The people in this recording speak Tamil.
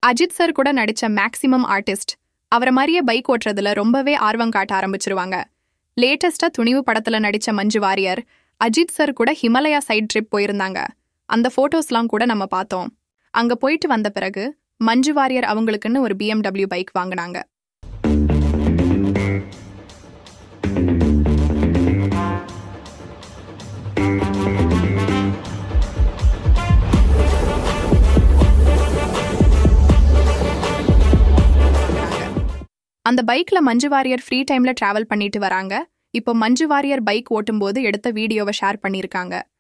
அஜித் சார் கூட நடிச்ச மேக்ஸிமம் ஆர்டிஸ்ட் அவரை மாதிரியே பைக் ஓட்டுறதுல ரொம்பவே ஆர்வம் காட்ட ஆரம்பிச்சிருவாங்க லேட்டஸ்டா துணிவு படத்துல நடிச்ச மஞ்சு வாரியர் அஜித் சார் கூட ஹிமாலயா சைட் ட்ரிப் போயிருந்தாங்க அந்த ஃபோட்டோஸ்லாம் கூட நம்ம பார்த்தோம் அங்க போயிட்டு வந்த பிறகு மஞ்சு வாரியர் அவங்களுக்குன்னு ஒரு BMW பைக் வாங்கினாங்க அந்த பைக்ல மஞ்சு வாரியர் ஃப்ரீ டைம்ல டிராவல் பண்ணிட்டு வராங்க இப்போ மஞ்சு வாரியர் பைக் ஓட்டும்போது எடுத்த வீடியோவை ஷேர் பண்ணியிருக்காங்க